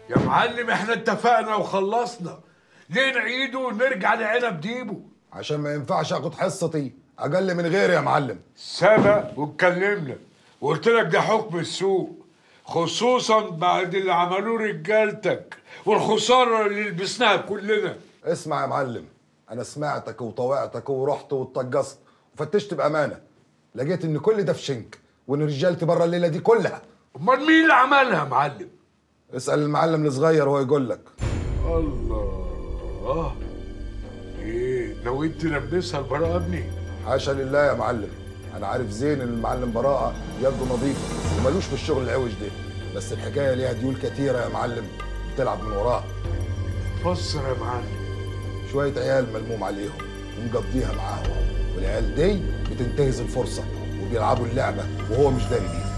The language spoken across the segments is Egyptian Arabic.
يا معلم احنا اتفقنا وخلصنا ليه نعيده ونرجع لعنب ديبو عشان ما ينفعش اخد حصتي اقل من غيري يا معلم سبق واتكلمنا وقلت لك ده حكم السوق خصوصا بعد اللي عملوه رجالتك والخساره اللي لبسناها كلنا اسمع يا معلم انا سمعتك وطوعتك ورحت واتطجست وفتشت بامانه لقيت ان كل ده في شنك وان رجالتي بره الليله دي كلها امال مين اللي عملها يا معلم اسال المعلم الصغير وهو يقول لك الله ايه نويت تلبسها البراءه ابني حاشا لله يا معلم انا عارف زين ان المعلم براءه يده نظيفه ومالوش في الشغل العوج ده بس الحكايه ليها ديول كتيره يا معلم بتلعب من وراها فسر يا معلم شويه عيال ملموم عليهم ومقضيها معاهم والعيال دي بتنتهز الفرصه وبيلعبوا اللعبه وهو مش داري بيها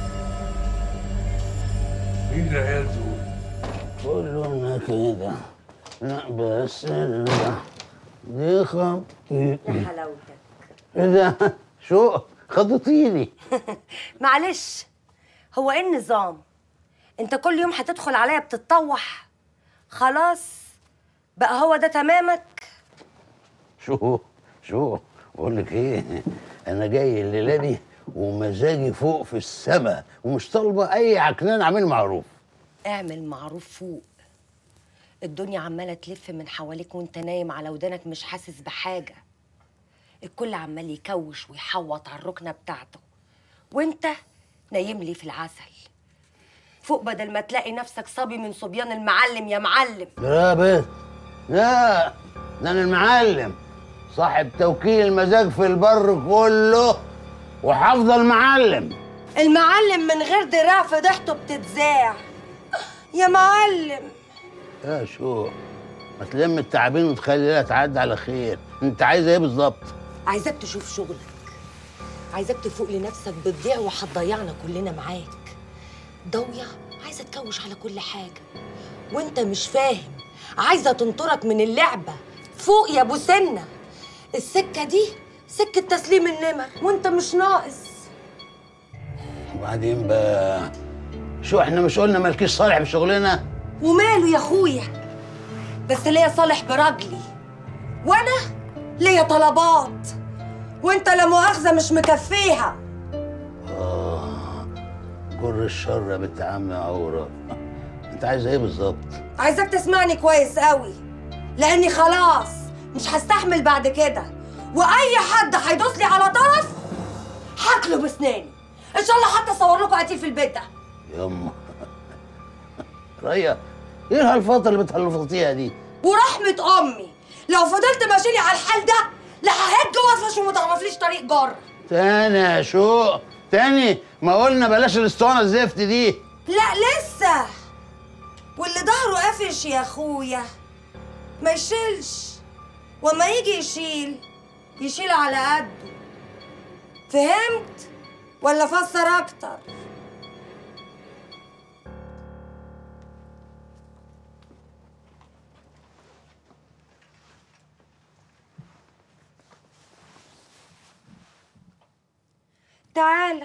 مين العيال دول كلنا كده لا بس لا دي خطي حلاوتك ايه ده شو خضتيني معلش هو ايه النظام انت كل يوم هتدخل عليا بتتطوح خلاص بقى هو ده تمامك شو شو بقول لك ايه انا جاي الليله دي ومزاجي فوق في السما ومش طالبه اي عكنان اعمل معروف اعمل معروف فوق الدنيا عماله تلف من حواليك وانت نايم على ودانك مش حاسس بحاجه الكل عمال يكوش ويحوط على الركنه بتاعته وانت نايم لي في العسل فوق بدل ما تلاقي نفسك صبي من صبيان المعلم يا معلم لا بس لا ده انا المعلم صاحب توكيل المزاج في البر كله وحافظ المعلم المعلم من غير دراع فضحته بتتذاع يا معلم يا شو ما تلم التعابين وتخلي ليلة تعدي على خير انت عايزه ايه بالظبط عايزاك تشوف شغلك عايزاك تفوق لنفسك بتضيع وهتضيعنا كلنا معاك ضوية عايزة تكوش على كل حاجة وانت مش فاهم عايزة تنطرك من اللعبة فوق يا ابو سنة السكة دي سكة تسليم النمر وانت مش ناقص وبعدين بقى شو احنا مش قلنا مالكيش صالح بشغلنا وماله يا اخويا بس ليا صالح براجلي وانا ليا طلبات وانت لا مؤاخذة مش مكفيها جر الشر يا بنت عم عورة انت عايزه ايه بالظبط عايزاك تسمعني كويس قوي لاني خلاص مش هستحمل بعد كده واي حد هيدوس لي على طرف هاكله بسناني ان شاء الله حتى اصور لكم قتيل في البيت ده يما ريا ايه هالفترة اللي بتهلفطيها دي ورحمة امي لو فضلت ماشيلي على الحال ده لا ههج واطفش وما تعرفليش طريق جر تاني يا شو تاني ما قلنا بلاش الاسطوانة الزفت دي لا لسه واللي ظهره قافش يا اخويا ما يشيلش وما يجي يشيل يشيل على قده فهمت ولا فسر اكتر تعالى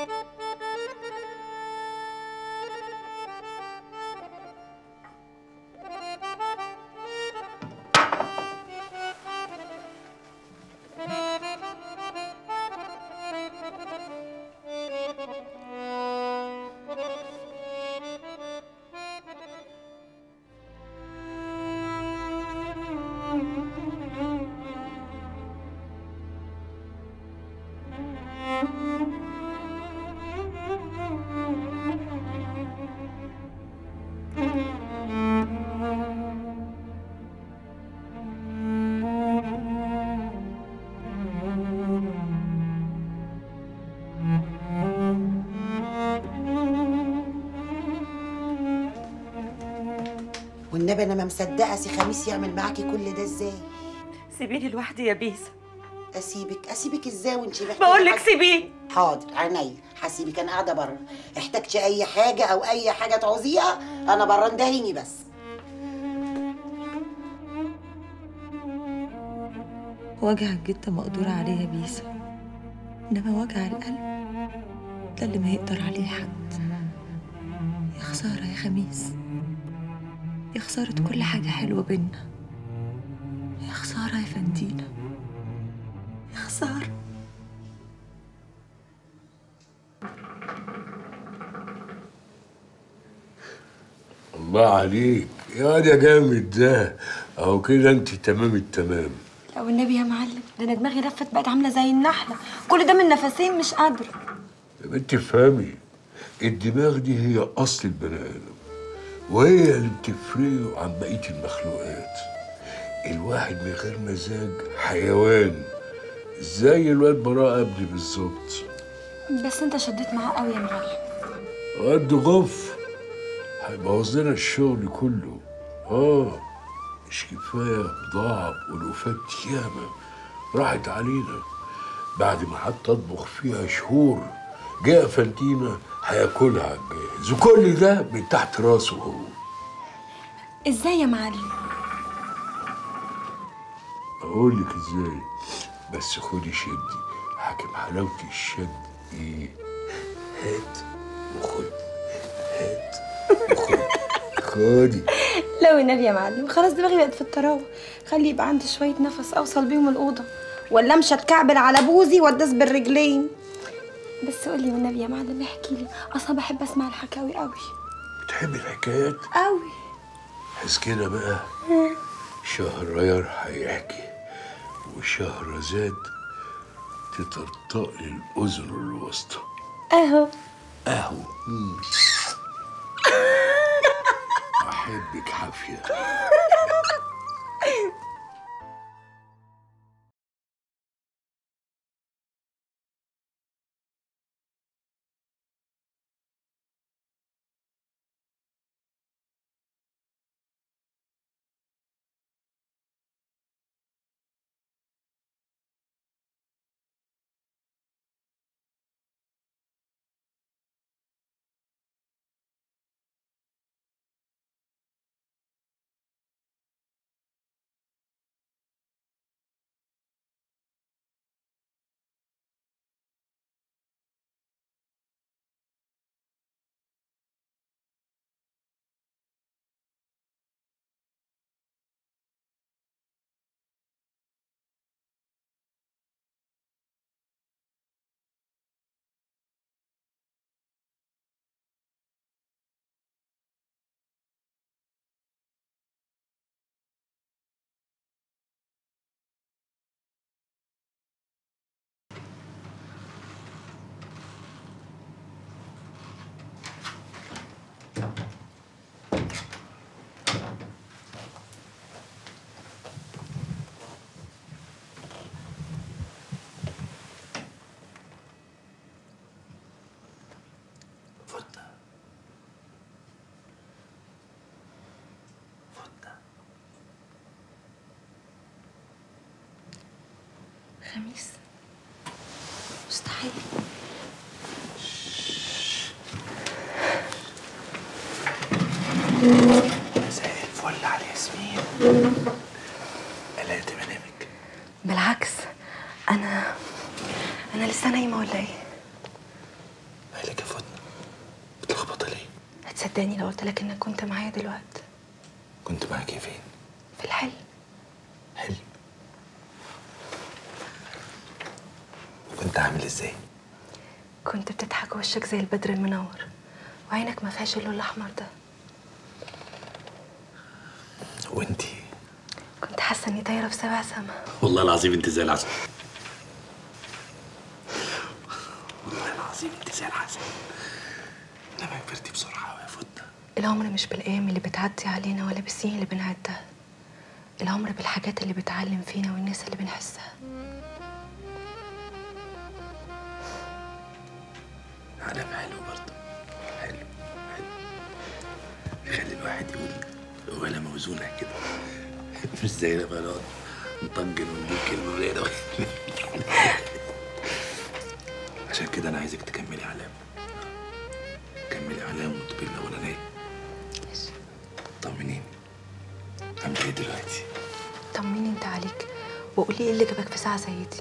والنبي انا ما مصدقه سي خميس يعمل معاكي كل ده ازاي سيبيني لوحدي يا بيسا اسيبك اسيبك ازاي وانت محتاجه بقول لك حاجة؟ سيبيني حاضر عينيا هسيبك انا قاعده بره احتجتي اي حاجه او اي حاجه تعوزيها انا بره اندهيني بس وجع الجتة مقدور عليه يا بيسا إنما وجع القلب ده اللي ما يقدر عليه حد يا خسارة يا خميس يا خسارة كل حاجة حلوة بينا يا خسارة يا فندينا يا خسارة الله عليك يا واد يا جامد ده اهو كده انت تمام التمام لو النبي يا معلم ده انا دماغي لفت بقت عاملة زي النحلة كل ده من نفسين مش قادرة يا بنت افهمي الدماغ دي هي اصل البني ادم وهي اللي بتفرقه عن بقيه المخلوقات الواحد من غير مزاج حيوان زي الواد براء ابني بالظبط بس انت شديت معاه قوي يا معلم قد غف هيبوظ لنا الشغل كله اه مش كفايه بضاعه والوفات ياما راحت علينا بعد ما قعدت اطبخ فيها شهور جاء فانتينا هياكلها على الجاهز وكل ده من تحت راسه هو ازاي يا معلم اقول لك ازاي بس خدي شدي حاكم حلاوه الشد ايه هات وخد هات وخد خدي لو النبي يا معلم خلاص دماغي بقت في الطراوه خلي يبقى عندي شويه نفس اوصل بيهم الاوضه ولا امشي اتكعبل على بوزي واداس بالرجلين بس قولي والنبي يا معلم احكي لي اصلا بحب اسمع الحكاوي قوي بتحبي الحكايات قوي بس كده بقى شهريار هيحكي وشهرزاد تطرطق لي الأذن الوسطى اهو أهو مم. أحبك حافية خميس مستحيل مساء الفل على ياسمين قلقت منامك بالعكس انا انا لسه نايمه ولا ايه مالك يا فاطمه متلخبطه ليه هتصدقني لو قلت لك انك كنت معايا دلوقتي كنت معاكي فين في الحلم حلم كنت عامل ازاي كنت بتضحك وشك زي البدر المنور وعينك ما فيهاش اللون الاحمر ده وانتي كنت حاسه اني طايره في سبع سما والله العظيم انت زي العسل والله العظيم انت زي العسل انما كبرتي بسرعه قوي يا فاطمه العمر مش بالايام اللي بتعدي علينا ولا بالسنين اللي بنعدها العمر بالحاجات اللي بتعلم فينا والناس اللي بنحسها علم حلو برضه حلو حلو يخلي الواحد يقول ولا موزونة كده مش زي لما نقعد نطجن ونجيب كلمة قليلة عشان كده أنا عايزك تكملي علام كملي علام وتبقي الأولانية طمنيني عاملة إيه دلوقتي؟ طمني انت عليك وقولي ايه اللي جابك في ساعه زي دي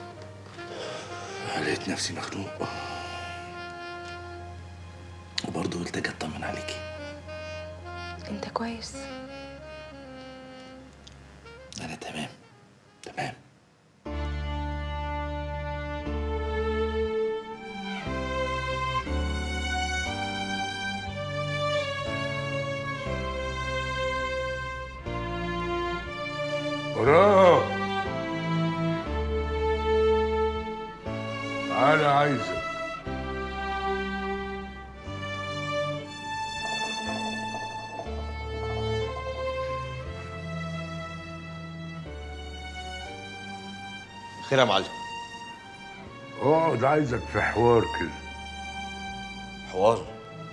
لقيت نفسي مخنوق وبرضه برضه قلت اجي اطمن عليكي انت كويس انا تمام تمام براء تعالى عايزك خير يا معلم اقعد عايزك في حوار كده حوار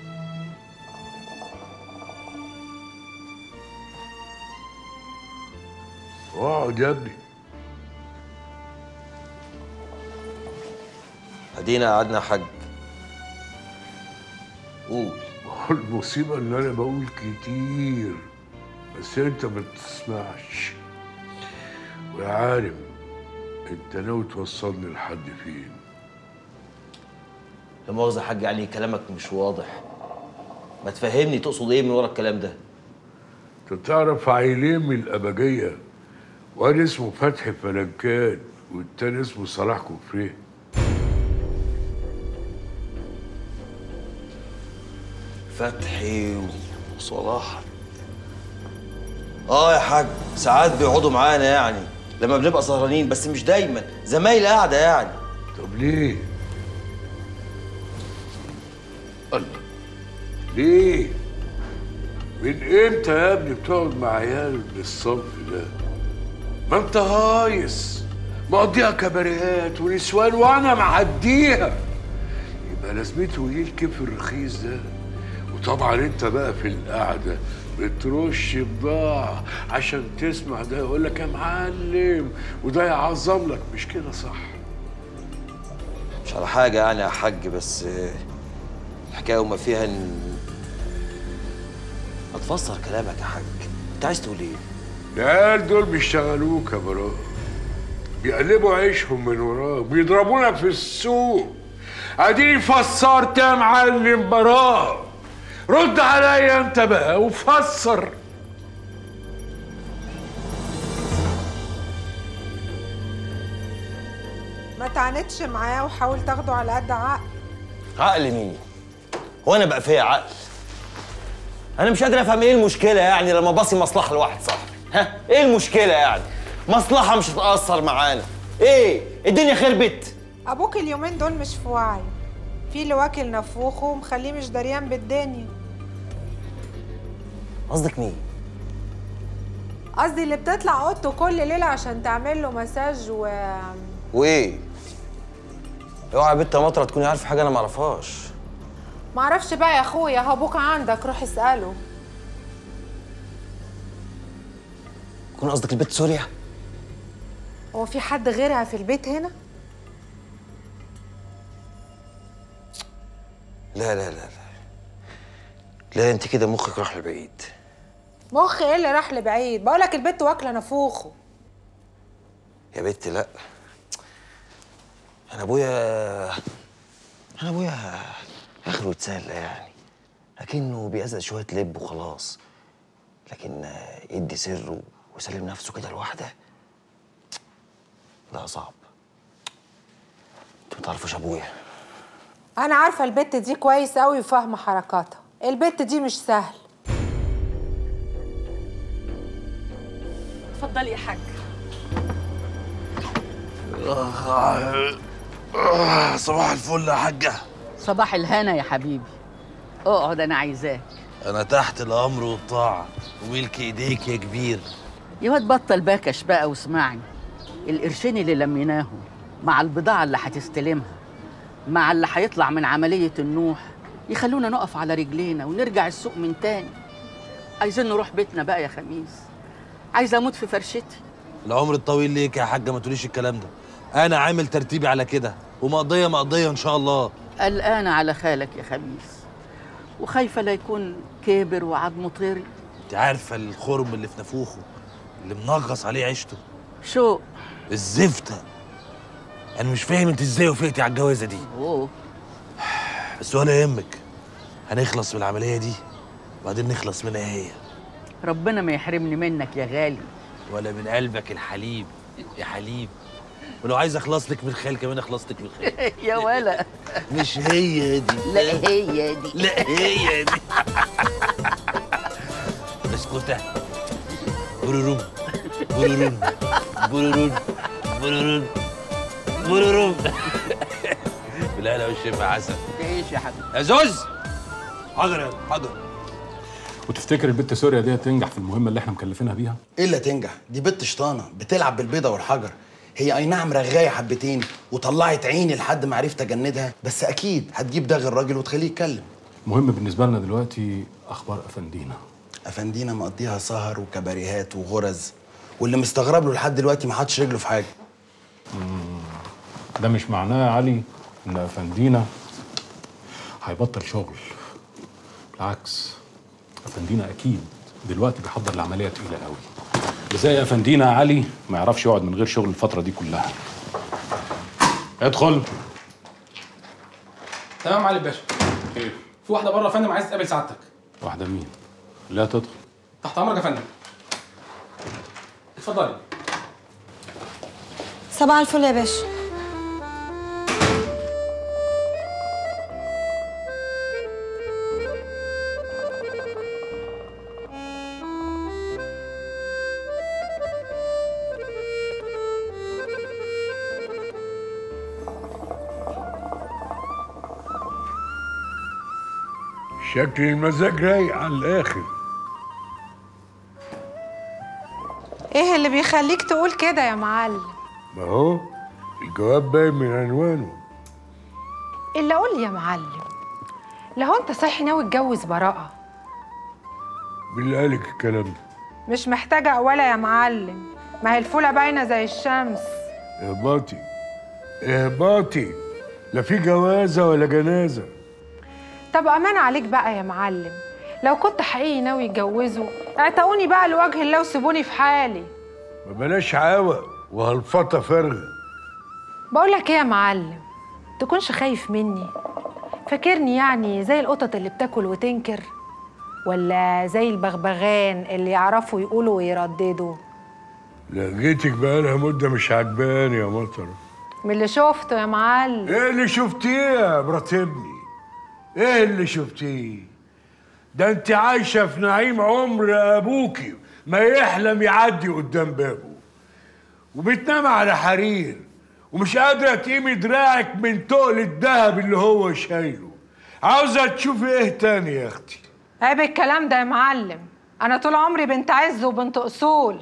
اقعد يا ابني ادينا قعدنا حج قول المصيبة ان انا بقول كتير بس انت ما بتسمعش ويا عالم انت ناوي توصلني لحد فين لا مؤاخذة يا حاج يعني كلامك مش واضح ما تفهمني تقصد ايه من ورا الكلام ده انت تعرف عيلين من الابجية واد اسمه فتحي فلنكان والتاني اسمه صلاح كفريه فتحي وصلاح اه يا حاج ساعات بيقعدوا معانا يعني لما بنبقى سهرانين بس مش دايما زمايل قاعده يعني طب ليه؟ الله ليه؟ من امتى يا ابني بتقعد مع عيال بالصنف ده؟ ما انت هايص مقضيها كباريهات ونسوان وانا معديها يبقى لازمته ايه الكيف الرخيص ده؟ وطبعا انت بقى في القعده بترش بضاعة عشان تسمع ده يقول لك يا معلم وده يعظم لك مش كده صح؟ مش على حاجه يعني يا حاج بس آه، الحكايه وما فيها ان ما تفسر كلامك يا حاج انت عايز تقول ايه العيال دول بيشتغلوك يا براء بيقلبوا عيشهم من وراك بيضربونا في السوق اديني فسرت يا معلم براء رد عليا انت بقى وفسر ما تعاندش معاه وحاول تاخده على قد عقل عقل مين هو انا بقى فيا عقل انا مش قادر افهم ايه المشكله يعني لما باصي مصلحه لواحد صاحبي ها ايه المشكله يعني مصلحه مش هتاثر معانا ايه الدنيا خربت ابوك اليومين دول مش في وعيه في اللي واكل نفوخه ومخليه مش دريان بالدنيا قصدك مين قصدي اللي بتطلع اوضته كل ليله عشان تعمل له مساج و وايه اوعى يا بنت يا مطره تكوني عارفه حاجه انا ما اعرفهاش معرفش بقى يا اخويا هو ابوك عندك روح اساله يكون قصدك البنت سوريا هو في حد غيرها في البيت هنا لا لا لا لا لا انت كده مخك راح لبعيد مخ ايه اللي راح لبعيد بقولك البت واكله نفوخه يا بنت لا انا ابويا انا ابويا اخره يتسلى يعني لكنه بيأذى شويه لب وخلاص لكن يدي سره ويسلم نفسه كده لوحده لا صعب انتوا ما تعرفوش ابويا انا عارفه البت دي كويس قوي وفاهمه حركاتها البت دي مش سهل اتفضلي يا حاج صباح الفل يا حاجة صباح الهنا يا حبيبي اقعد انا عايزاك أنا تحت الأمر والطاعة وملك إيديك يا كبير يا واد بطل باكش بقى واسمعني القرشين اللي لميناهم مع البضاعة اللي هتستلمها مع اللي هيطلع من عملية النوح يخلونا نقف على رجلينا ونرجع السوق من تاني عايزين نروح بيتنا بقى يا خميس عايزة أموت في فرشتي العمر الطويل ليك يا حاجة ما تقوليش الكلام ده أنا عامل ترتيبي على كده ومقضية مقضية إن شاء الله قلقانة على خالك يا خميس وخايفة لا يكون كبر وعظمه طري أنت عارفة الخرم اللي في نافوخه اللي منغص عليه عيشته شو الزفتة أنا مش فاهم أنت إزاي وافقتي على الجوازة دي اوه بس ولا يهمك هنخلص من العمليه دي وبعدين نخلص منها هي ربنا ما يحرمني منك يا غالي ولا من قلبك الحليب يا حليب ولو عايز اخلص لك من الخيل كمان اخلص لك من الخيل يا ولا مش هي دي لا هي دي لا هي دي اسكتة برورم برورم برورم برورم برورم لا لا والشفا عسل تعيش يا حبيبي يا زوز حاضر يا حاضر وتفتكر البت سوريا دي هتنجح في المهمه اللي احنا مكلفينها بيها ايه اللي تنجح دي بنت شطانه بتلعب بالبيضه والحجر هي اي نعم رغايه حبتين وطلعت عيني لحد ما عرفت اجندها بس اكيد هتجيب داغ الراجل وتخليه يتكلم المهم بالنسبه لنا دلوقتي اخبار افندينا افندينا مقضيها سهر وكباريهات وغرز واللي مستغرب له لحد دلوقتي ما حطش رجله في حاجه ده مش معناه يا علي ان افندينا هيبطل شغل بالعكس افندينا اكيد دلوقتي بيحضر لعمليه تقيله قوي زي افندينا يا علي ما يعرفش يقعد من غير شغل الفتره دي كلها ادخل تمام علي باشا في واحده بره يا فندم عايز تقابل سعادتك واحده مين لا تدخل تحت امرك يا فندم اتفضلي صباح الفل يا باشا شكل المزاج رايق على الاخر ايه اللي بيخليك تقول كده يا معلم ما هو الجواب باين من عنوانه الا قول لي يا معلم لو انت صحيح ناوي تتجوز براءة مين اللي قالك الكلام ده مش محتاجة أولا يا معلم ما هي الفولة باينة زي الشمس اهباطي اهباطي لا في جوازه ولا جنازه طب أمان عليك بقى يا معلم لو كنت حقيقي ناوي يتجوزوا اعتقوني بقى لوجه الله وسيبوني في حالي ما بلاش عاوة وهلفطه فارغه بقول لك ايه يا معلم تكونش خايف مني فاكرني يعني زي القطط اللي بتاكل وتنكر ولا زي البغبغان اللي يعرفوا يقولوا ويرددوا لقيتك بقالها مده مش عجباني يا مطر من اللي شفته يا معلم ايه اللي شفتيه يا مرات ابني ايه اللي شفتيه ده انت عايشه في نعيم عمر ابوكي ما يحلم يعدي قدام بابه وبتنام على حرير ومش قادره تقيمي دراعك من تقل الذهب اللي هو شايله عاوزه تشوفي ايه تاني يا اختي عيب الكلام ده يا معلم انا طول عمري بنت عز وبنت اصول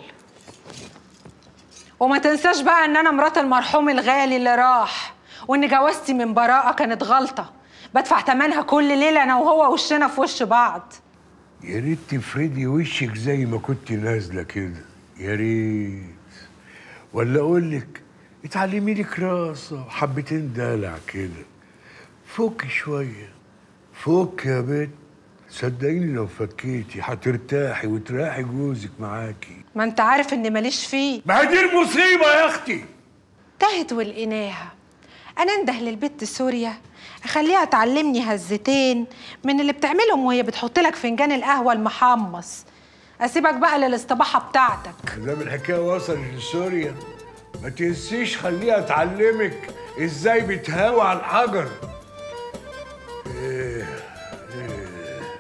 وما تنساش بقى ان انا مرات المرحوم الغالي اللي راح وان جوازتي من براءة كانت غلطة بدفع تمنها كل ليلة انا وهو وشنا في وش بعض يا ريت تفردي وشك زي ما كنت نازله كده يا ريت ولا اقول لك اتعلمي لك راسه حبتين دلع كده فك شويه فك يا بنت صدقيني لو فكيتي هترتاحي وتريحي جوزك معاكي ما انت عارف اني ماليش فيه ما هي دي المصيبه يا اختي تهت ولقيناها انا انده للبت سوريا اخليها تعلمني هزتين من اللي بتعملهم وهي بتحط لك فنجان القهوه المحمص اسيبك بقى للاستباحه بتاعتك دام الحكايه وصلت لسوريا ما تنسيش خليها تعلمك ازاي بتهاوى على الحجر ايه ايه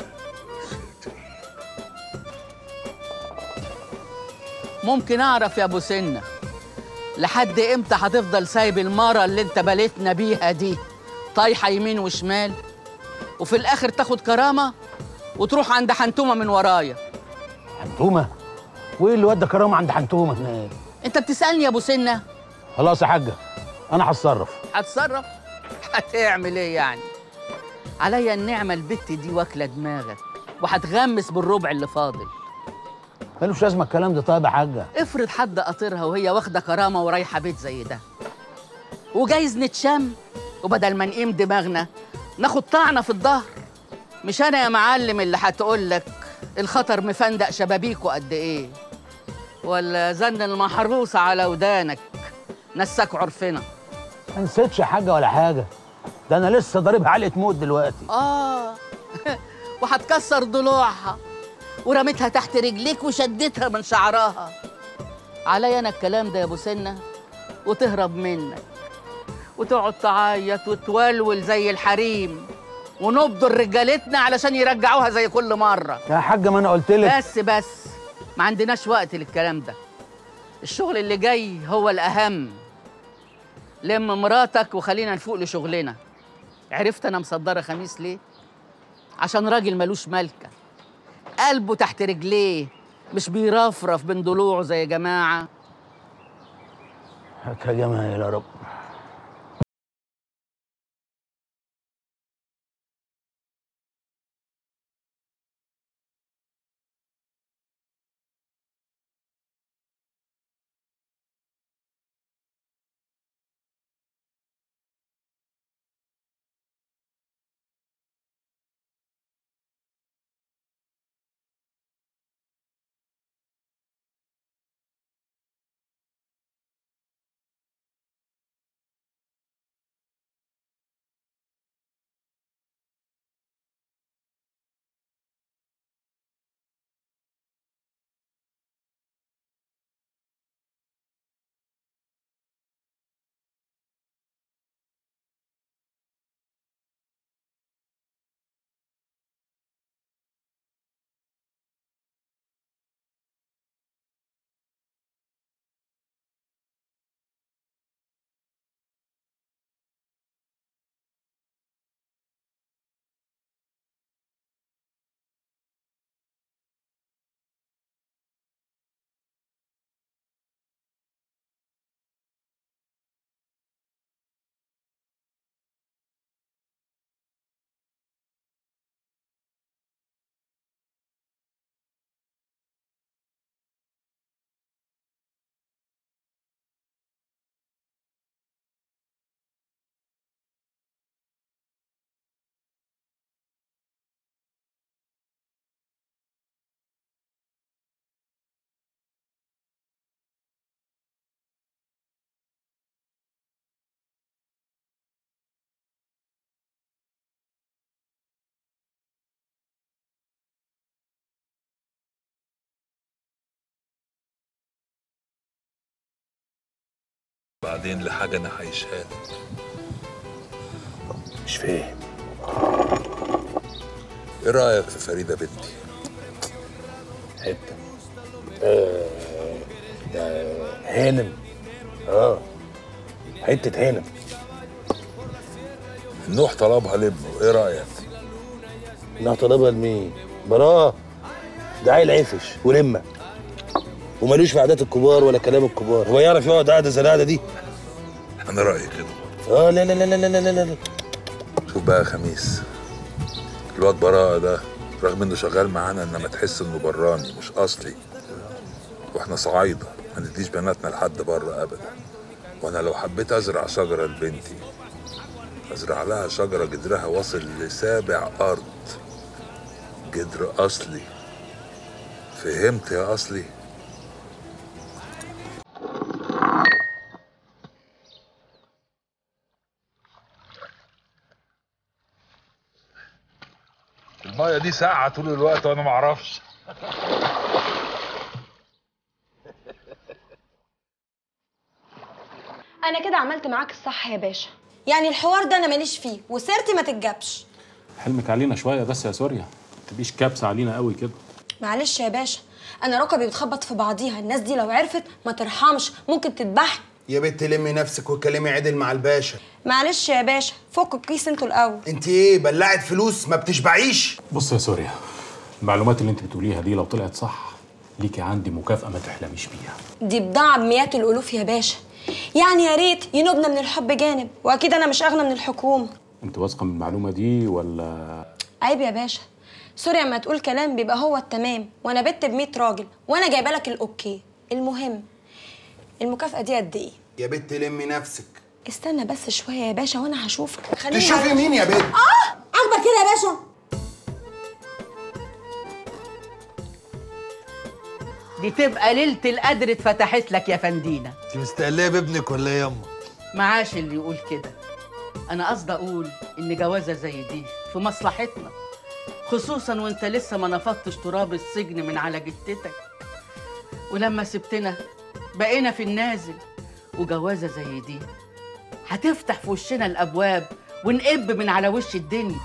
ممكن اعرف يا ابو سنه لحد امتى هتفضل سايب المره اللي انت بليتنا بيها دي طايحه يمين وشمال وفي الاخر تاخد كرامه وتروح عند حنتومه من ورايا حنتومه وايه اللي ودى كرامه عند حنتومه هناك انت بتسالني يا ابو سنه خلاص يا حاجه انا هتصرف هتصرف هتعمل ايه يعني عليا النعمه البت دي واكله دماغك وهتغمس بالربع اللي فاضل ملوش لازمه الكلام ده طيب يا حاجه افرض حد قاطرها وهي واخده كرامه ورايحه بيت زي ده وجايز نتشم وبدل ما نقيم دماغنا ناخد طعنه في الظهر مش انا يا معلم اللي هتقول لك الخطر مفندق شبابيكه قد ايه ولا زن المحروسه على ودانك نساك عرفنا ما نسيتش يا حاجه ولا حاجه ده انا لسه ضاربها علقه موت دلوقتي اه وهتكسر ضلوعها ورميتها تحت رجليك وشدتها من شعرها عليا انا الكلام ده يا ابو سنه وتهرب منك وتقعد تعيط وتولول زي الحريم ونبضر رجالتنا علشان يرجعوها زي كل مره يا حاجه ما انا قلت لك بس بس ما عندناش وقت للكلام ده الشغل اللي جاي هو الأهم لم مراتك وخلينا نفوق لشغلنا عرفت أنا مصدرة خميس ليه؟ عشان راجل ملوش ملكة قلبه تحت رجليه مش بيرفرف بين ضلوعه زي جماعة هاتها جمايل يا رب بعدين لحاجة أنا هعيشها لك مش فاهم إيه رأيك في فريدة بنتي؟ حته آه ده هانم اه حته هانم نوح طلبها لابنه إيه رأيك؟ انها طلبها لمين؟ براءة ده عيل عفش ولمة ومالوش في عادات الكبار ولا كلام الكبار هو يعرف يقعد قعده زي القعده دي أنا رأيي كده اه لا لا لا لا لا لا لا شوف بقى يا خميس الواد براءة ده رغم إنه شغال معانا إنما تحس إنه براني مش أصلي وإحنا صعايدة ما نديش بناتنا لحد بره أبدا وأنا لو حبيت أزرع شجرة لبنتي أزرع لها شجرة جدرها واصل لسابع أرض جدر أصلي فهمت يا أصلي؟ المية دي ساقعة طول الوقت وأنا معرفش انا كده عملت معاك الصح يا باشا يعني الحوار ده انا ماليش فيه وسيرتي ما تتجابش حلمك علينا شويه بس يا سوريا ما تبقيش كابسه علينا قوي كده معلش يا باشا انا ركبي بتخبط في بعضيها الناس دي لو عرفت ما ترحمش ممكن تذبحني يا بنت لمي نفسك وكلمي عدل مع الباشا معلش يا باشا فكوا الكيس انتوا الاول انت ايه بلعت فلوس ما بتشبعيش بص يا سوريا المعلومات اللي انت بتقوليها دي لو طلعت صح ليكي عندي مكافأة ما تحلميش بيها دي بضاعة بمئات الألوف يا باشا يعني يا ريت ينوبنا من الحب جانب وأكيد أنا مش أغنى من الحكومة انت واثقة من المعلومة دي ولا عيب يا باشا سوريا ما تقول كلام بيبقى هو التمام وأنا بت ب راجل وأنا جايبة لك الأوكي المهم المكافأة دي قد إيه؟ يا بنت لمي نفسك استنى بس شوية يا باشا وأنا هشوفك خليني تشوفي أعرف. مين يا بنت آه عاجبك كده يا باشا دي تبقى ليلة القدر اتفتحت لك يا فندينا انت مستقليه بابنك ولا ايه ياما معاش اللي يقول كده انا قصدي اقول ان جوازه زي دي في مصلحتنا خصوصا وانت لسه ما نفضتش تراب السجن من على جتتك ولما سبتنا بقينا في النازل وجوازه زي دي هتفتح في وشنا الابواب ونقب من على وش الدنيا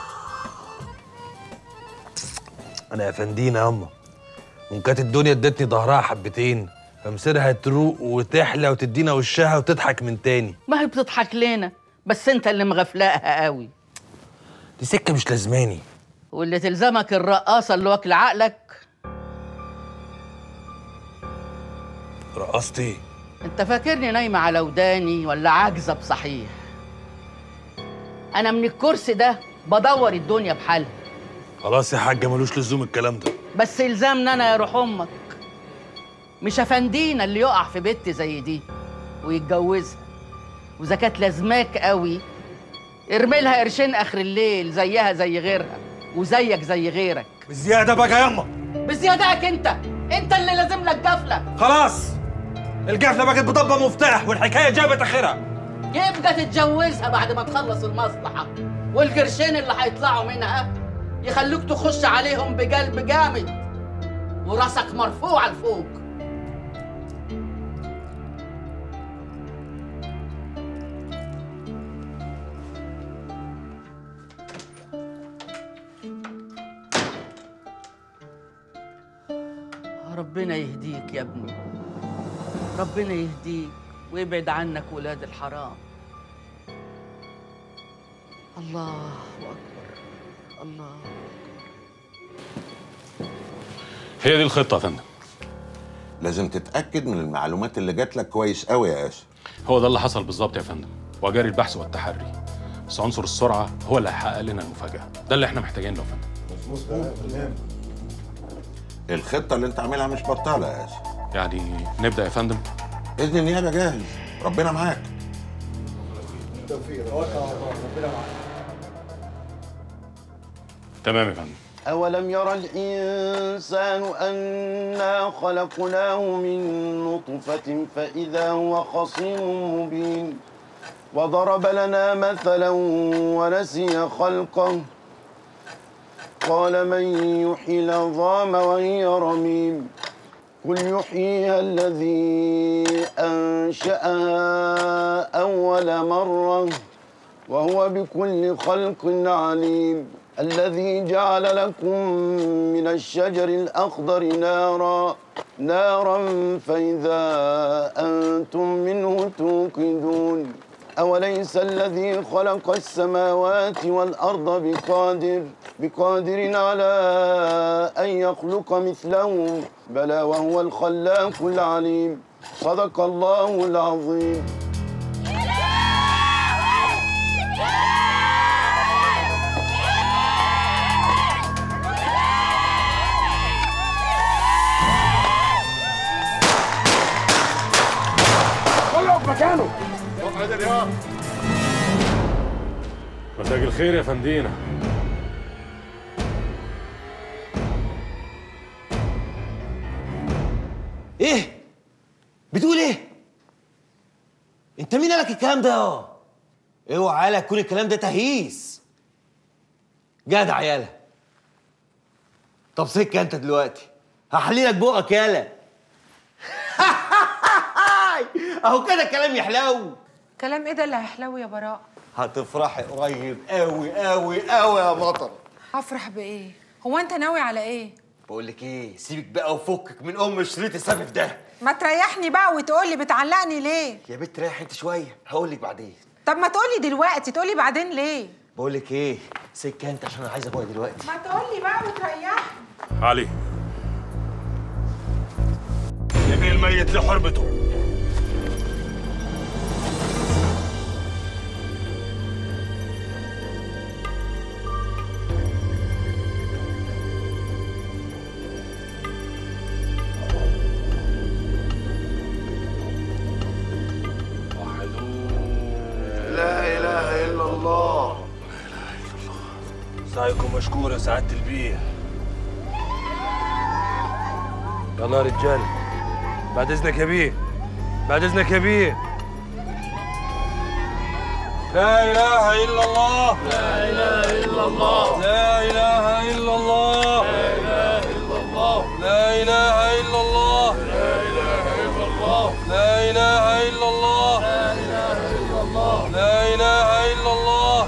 انا يا فندينا ياما وان كانت الدنيا ادتني ظهرها حبتين فمصيرها تروق وتحلى وتدينا وشها وتضحك من تاني ما هي بتضحك لنا بس انت اللي مغفلاها قوي دي سكه مش لازماني واللي تلزمك الرقاصه اللي واكل عقلك رقصتي انت فاكرني نايمه على وداني ولا عاجزه بصحيح انا من الكرسي ده بدور الدنيا بحالها خلاص يا حاجه ملوش لزوم الكلام ده بس يلزمنا انا يا روح امك مش افندينا اللي يقع في بنت زي دي ويتجوزها واذا كانت لازماك قوي ارمي لها قرشين اخر الليل زيها زي غيرها وزيك زي غيرك بزياده بقى ياما بزيادتك انت انت اللي لازم لك جفله خلاص القفله بقت بضبه مفتاح والحكايه جابت اخرها يبقى تتجوزها بعد ما تخلص المصلحه والقرشين اللي هيطلعوا منها يخلوك تخش عليهم بقلب جامد وراسك مرفوع لفوق ربنا يهديك يا ابني ربنا يهديك ويبعد عنك ولاد الحرام الله اكبر الله هي دي الخطه يا فندم لازم تتاكد من المعلومات اللي جات لك كويس قوي يا اسف هو ده اللي حصل بالظبط يا فندم وجاري البحث والتحري بس عنصر السرعه هو اللي هيحقق لنا المفاجاه ده اللي احنا محتاجينه يا فندم الخطه اللي انت عاملها مش بطاله يا اسف يعني نبدا يا فندم اذن النيابه جاهز ربنا معاك تمام يا فندم أولم يرى الإنسان أنا خلقناه من نطفة فإذا هو خصيم مبين وضرب لنا مثلا ونسي خلقه قال من يحيي العظام وهي رميم قل يحييها الذي أنشأها أول مرة وهو بكل خلق عليم الذي جعل لكم من الشجر الأخضر نارا نارا فإذا أنتم منه توقدون أوليس الذي خلق السماوات والأرض بقادر بقادر على أن يخلق مثلهم بلى وهو الخلاق العليم صدق الله العظيم كله في مكانه مساء الخير يا فندينا ايه بتقول ايه انت مين قالك الكلام ده يا اوعى يالا يكون الكلام ده تهييس جدع يالا طب سكه انت دلوقتي هحليلك بقك يالا اهو كده الكلام يحلو كلام ايه ده اللي هيحلو يا براء هتفرحي قريب قوي قوي قوي يا مطر هفرح بايه هو انت ناوي على ايه بقول لك ايه سيبك بقى وفكك من ام شريط السبب ده ما تريحني بقى وتقولي بتعلقني ليه يا بنت ريح انت شويه هقول لك بعدين طب ما تقولي دلوقتي تقولي بعدين ليه بقول لك ايه سكه انت عشان انا عايز ابويا دلوقتي ما تقولي بقى وتريحني علي يبي الميت لحرمته لا إله إلا الله سعيكم مشكور يا سعادة البيه يلا يا رجال بعد اذنك يا بيه بعد اذنك يا بيه لا اله الا الله لا اله الا الله لا اله الا الله لا اله الا الله لا اله الا الله لا اله الا الله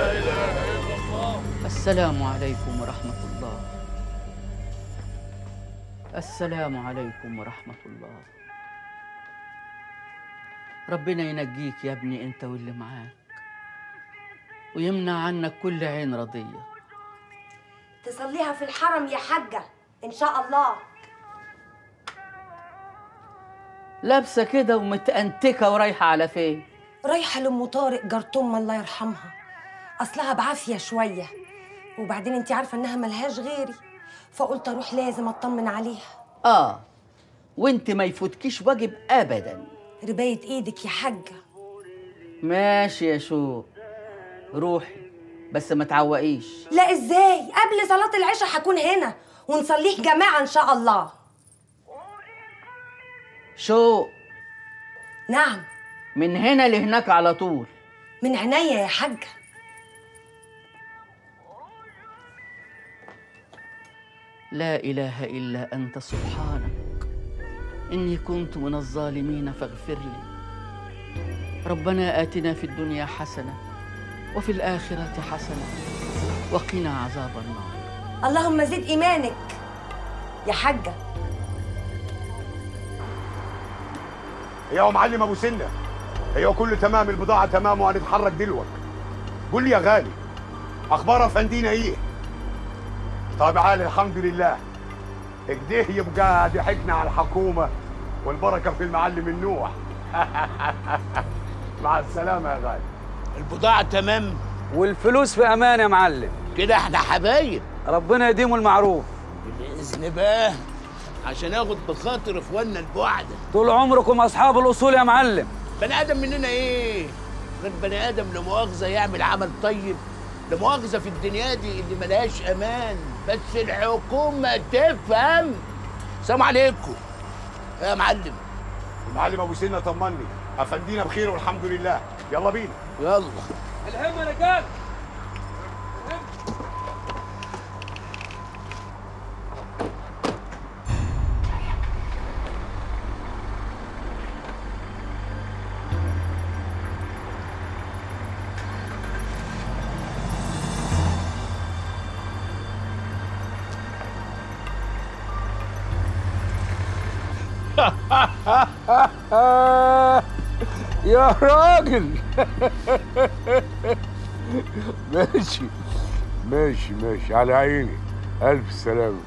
السلام عليكم ورحمة الله السلام عليكم ورحمة الله ربنا ينجيك يا ابني انت واللي معاك ويمنع عنك كل عين رضية تصليها في الحرم يا حاجة إن شاء الله لابسة كده ومتأنتكة ورايحة على فين رايحة لأم طارق جارتهم الله يرحمها أصلها بعافية شوية وبعدين انت عارفة إنها ملهاش غيري فقلت أروح لازم أطمن عليها اه وانت ما يفوتكيش واجب ابدا رباية إيدك يا حاجة ماشي يا شو روحي بس ما تعوقيش لا إزاي قبل صلاة العشاء هكون هنا ونصليه جماعة إن شاء الله شو نعم من هنا لهناك على طول من عينيا يا حاجة لا اله الا انت سبحانك اني كنت من الظالمين فاغفر لي ربنا اتنا في الدنيا حسنه وفي الاخره حسنه وقنا عذاب النار اللهم زد إيمانك يا حاجة يا معلم ابو سنه ايوه كله تمام البضاعه تمام وهنتحرك دلوقتي قول لي يا غالي اخبار افندينا ايه طيب عالي الحمد لله كده يبقى ضحكنا على الحكومه والبركه في المعلم النوح مع السلامه يا غالي البضاعة تمام والفلوس في امان يا معلم كده احنا حبايب ربنا يديم المعروف بإذن بقى عشان اخد بخاطر اخواننا البعدة طول عمركم اصحاب الاصول يا معلم بني ادم مننا ايه غير بني ادم لا مؤاخذة يعمل عمل طيب لا مؤاخذة في الدنيا دي اللي ملهاش امان بس الحكومة تفهم سلام عليكم يا معلم المعلم ابو سنه طمني افندينا بخير والحمد لله يلا بينا يلا الهم يا رجال يا راجل ماشي ماشي ماشي على عيني ألف سلامة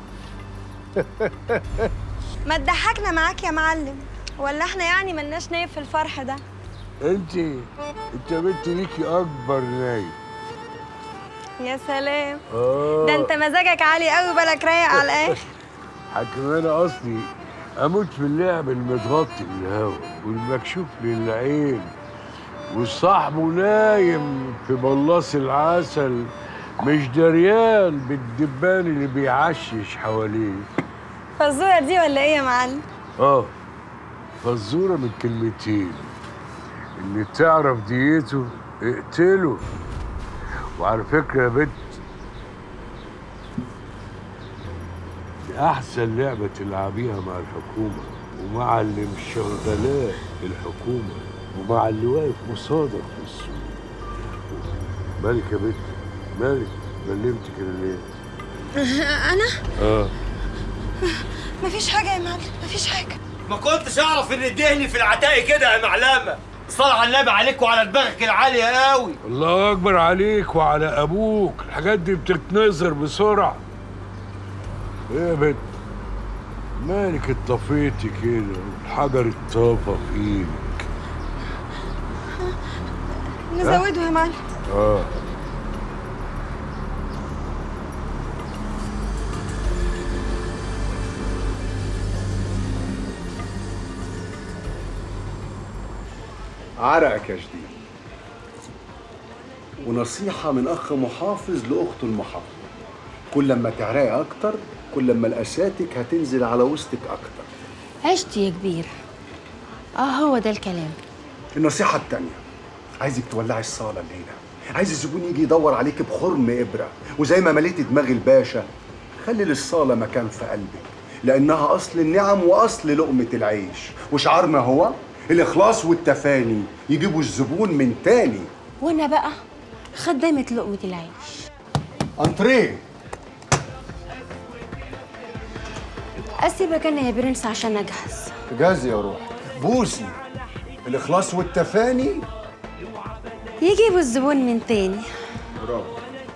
ما تضحكنا معاك يا معلم ولا احنا يعني ملناش نايب في الفرح ده انت انت بنت ليكي أكبر نايب يا سلام آه ده انت مزاجك عالي قوي بالك رايق على الاخر حكم أنا أصلي أموت في اللعب المتغطي للهوا والمكشوف للعين وصاحبه نايم في بلاص العسل مش دريان بالدبان اللي بيعشش حواليه فالزوره دي ولا ايه يا معلم اه فالزورة من كلمتين اللي تعرف ديته اقتله وعلى فكرة يا بنت دي أحسن لعبة تلعبيها مع الحكومة ومع اللي مش شغالاه الحكومة ومع اللي واقف قصادك في السوق مالك يا بنت مالك بلمت كده ليه؟ انا اه مفيش حاجه يا معلم مفيش حاجه ما كنتش اعرف ان الدهن في العتاق كده يا معلمه صلى على النبي عليك وعلى دماغك العاليه قوي الله اكبر عليك وعلى ابوك الحاجات دي بتتنظر بسرعه ايه يا بنت مالك اتطفيتي كده الحجر اتطفى في ايدك نزوده يا معلم اه عرقك يا جديد ونصيحة من أخ محافظ لأخته المحافظة كل ما تعرقي أكتر كل ما الأساتك هتنزل على وسطك أكتر عشت يا كبير اه هو ده الكلام النصيحة التانية عايزك تولعي الصاله الليله عايز الزبون يجي يدور عليك بخرم ابره وزي ما مليتي دماغ الباشا خلي للصاله مكان في قلبك لانها اصل النعم واصل لقمه العيش وشعارنا هو الاخلاص والتفاني يجيبوا الزبون من تاني وانا بقى خدامه لقمه العيش انتريه اسيبك انا يا برنس عشان اجهز جاهز يا روح بوسي الاخلاص والتفاني يجيبوا الزبون من تاني برافو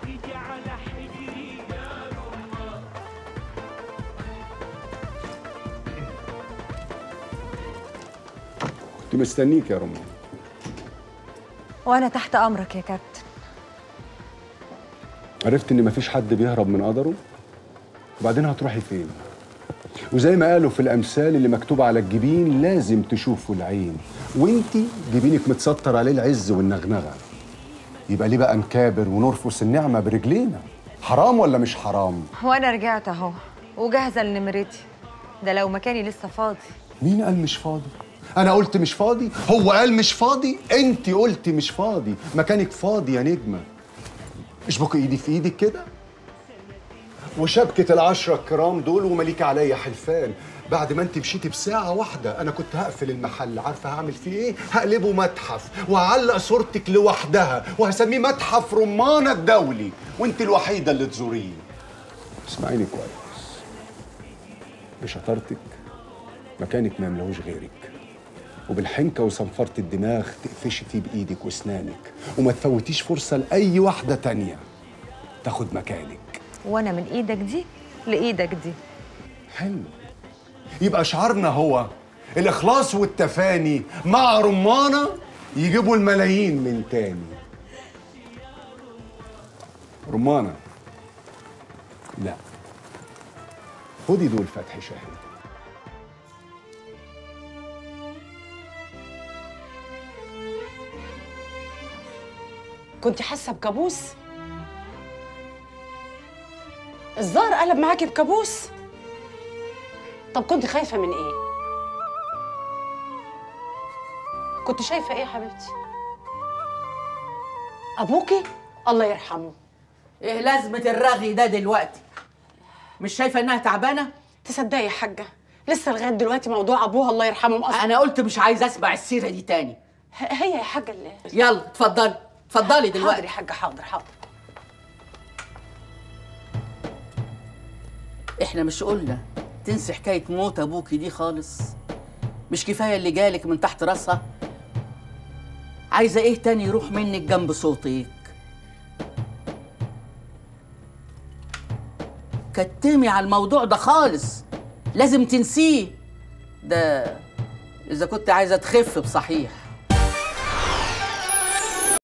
كنت مستنيك يا رمان وانا تحت امرك يا كابتن عرفت ان مفيش حد بيهرب من قدره وبعدين هتروحي فين وزي ما قالوا في الامثال اللي مكتوب على الجبين لازم تشوفوا العين وانتي جبينك متستر عليه العز والنغنغه يبقى ليه بقى نكابر ونرفس النعمه برجلينا حرام ولا مش حرام وانا رجعت اهو وجاهزه لنمرتي ده لو مكاني لسه فاضي مين قال مش فاضي انا قلت مش فاضي هو قال مش فاضي انت قلتي مش فاضي مكانك فاضي يا نجمه اشبكي ايدي في ايدك كده وشبكة العشرة الكرام دول ومليكة عليا حلفان بعد ما انت مشيتي بساعة واحدة أنا كنت هقفل المحل عارفة هعمل فيه إيه؟ هقلبه متحف وهعلق صورتك لوحدها وهسميه متحف رمانة الدولي وانت الوحيدة اللي تزوريه اسمعيني كويس بشطارتك مكانك ما يملهوش غيرك وبالحنكة وصنفرة الدماغ تقفشي فيه بإيدك وأسنانك وما تفوتيش فرصة لأي واحدة تانية تاخد مكانك وانا من ايدك دي لايدك دي حلو يبقى شعارنا هو الإخلاص والتفاني مع رمانة يجيبوا الملايين من تاني رمانة لا خدي دول فتح شهيد كنت حاسه بكابوس الظاهر قلب معاكي بكابوس طب كنت خايفه من ايه كنت شايفه ايه يا حبيبتي ابوكي الله يرحمه ايه لازمة الرغي ده دلوقتي؟ مش شايفة انها تعبانة؟ تصدقي يا حاجه لسه لغايه دلوقتي موضوع ابوها الله يرحمه مأثر انا قلت مش عايزة اسمع السيرة دي تاني هي يا حاجه اللي يلا اتفضلي اتفضلي حاضر دلوقتي يا حاجه حاضر حاضر احنا مش قلنا تنسي حكاية موت ابوكي دي خالص مش كفاية اللي جالك من تحت راسها عايزة ايه تاني يروح منك جنب صوتك كتمي على الموضوع ده خالص لازم تنسيه ده اذا كنت عايزة تخف بصحيح